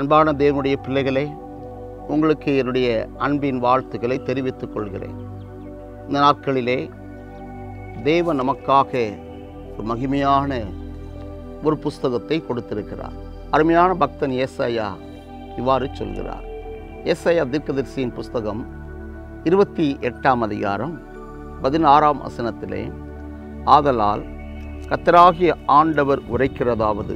அன்பான தேவனுடைய பிள்ளைகளே உங்களுக்கு என்னுடைய அன்பின் வாழ்த்துக்களை தெரிவித்துக் கொள்கிறேன் இந்த நாட்களிலே தேவன் நமக்காக ஒரு மகிமையான ஒரு புஸ்தகத்தை கொடுத்திருக்கிறார் அருமையான பக்தன் ஏசாயா இவ்வாறு சொல்கிறார் ஏசாயா தீர்க்கதரிசியின் புஸ்தகம் இருபத்தி எட்டாம் அதிகாரம் பதினாறாம் வசனத்திலே ஆதலால் கத்தராகிய ஆண்டவர் உரைக்கிறதாவது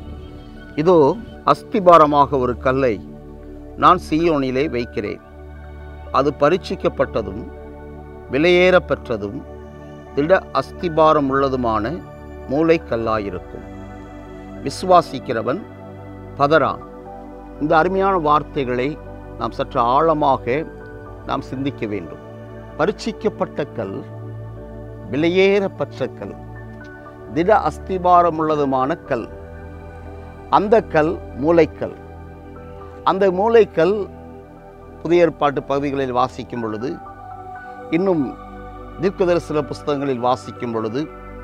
இதோ அஸ்திபாரமாக ஒரு கல்லை நான் சீயோனிலே வைக்கிறேன் அது பரீட்சிக்கப்பட்டதும் விலையேறப் பெற்றதும் திட அஸ்திபாரம் உள்ளதுமான மூளைக்கல்லாயிருக்கும் விசுவாசிக்கிறவன் பதறான் இந்த அருமையான வார்த்தைகளை நாம் சற்று ஆழமாக நாம் சிந்திக்க வேண்டும் பரீட்சிக்கப்பட்ட கல் விலையேறப்பற்ற கல் திட அஸ்திபாரம் உள்ளதுமான கல் அந்த கல் மூளைக்கல் அந்த மூளைக்கல் புதிய ஏற்பாட்டு பகுதிகளில் வாசிக்கும் பொழுது இன்னும் தீர்க்கதரிசன புஸ்தகங்களில் வாசிக்கும் பொழுது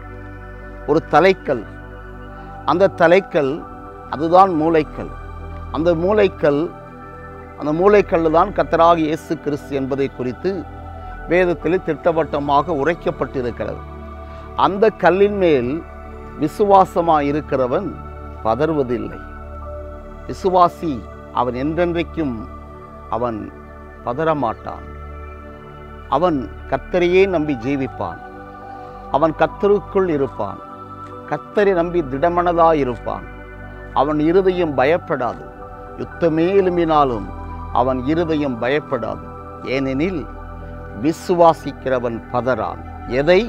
ஒரு தலைக்கல் அந்த தலைக்கல் அதுதான் மூளைக்கல் அந்த மூளைக்கல் அந்த மூளைக்கல் தான் கத்தராக இயேசு கிறிஸ்து என்பதை குறித்து வேதத்தில் திட்டவட்டமாக உரைக்கப்பட்டிருக்கிறது அந்த கல்லின் மேல் விசுவாசமாக இருக்கிறவன் பதறுவதில்லை விசுவாசி அவன் என்றென்றைக்கும் அவன் பதறமாட்டான் அவன் கத்தரையே நம்பி ஜீவிப்பான் அவன் கத்தருக்குள் இருப்பான் கத்தரை நம்பி திடமனதாயிருப்பான் அவன் இருதயம் பயப்படாது யுத்தமே எழும்பினாலும் அவன் இருதயம் பயப்படாது ஏனெனில் விசுவாசிக்கிறவன் பதறான் எதை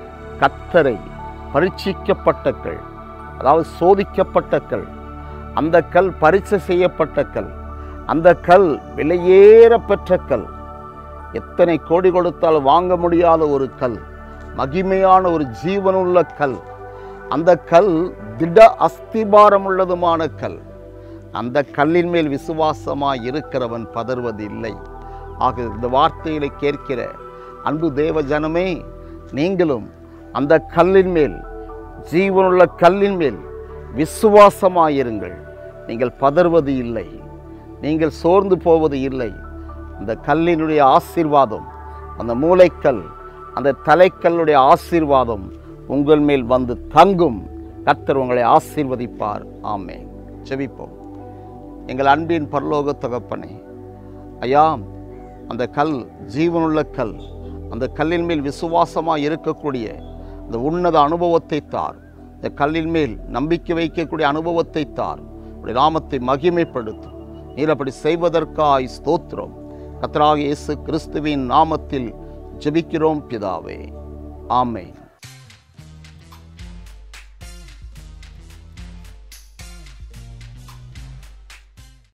கத்தரை பரீட்சிக்கப்பட்ட கல் அதாவது சோதிக்கப்பட்ட கல் அந்த கல் பரீட்சை செய்யப்பட்ட கல் அந்த கல் விலையேற பெற்ற கல் எத்தனை கோடி கொடுத்தால் வாங்க முடியாத ஒரு கல் மகிமையான ஒரு ஜீவனுள்ள கல் அந்த கல் திட அஸ்திபாரம் உள்ளதுமான கல் அந்த கல்லின் மேல் விசுவாசமாய் இருக்கிறவன் பதறுவது இல்லை ஆக இந்த வார்த்தைகளை கேட்கிற அன்பு தேவ ஜனமே நீங்களும் அந்த கல்லின் மேல் ஜீவனுள்ள கல்லின் மேல் விசுவாசமாயிருங்கள் நீங்கள் பதறுவது இல்லை நீங்கள் சோர்ந்து போவது இல்லை அந்த கல்லினுடைய ஆசீர்வாதம் அந்த மூளைக்கல் அந்த தலைக்கல்லுடைய ஆசீர்வாதம் உங்கள் மேல் வந்து தங்கும் கர்த்தர் உங்களை ஆசீர்வதிப்பார் ஆமே செபிப்போம் எங்கள் அன்பின் பரலோக தகப்பனே ஐயா அந்த கல் ஜீவனுள்ள கல் அந்த கல்லின் மேல் விசுவாசமாக இருக்கக்கூடிய அந்த உன்னத அனுபவத்தை தார் இந்த கல்லின் மேல் நம்பிக்கை வைக்கக்கூடிய அனுபவத்தை தார் உடைய நாமத்தை மகிமைப்படுத்தும் நீர் அப்படி செய்வதற்காய் ஸ்தோத்திரம் கத்தராக இயேசு கிறிஸ்துவின் நாமத்தில் ஜெபிக்கிறோம் பிதாவே ஆமென்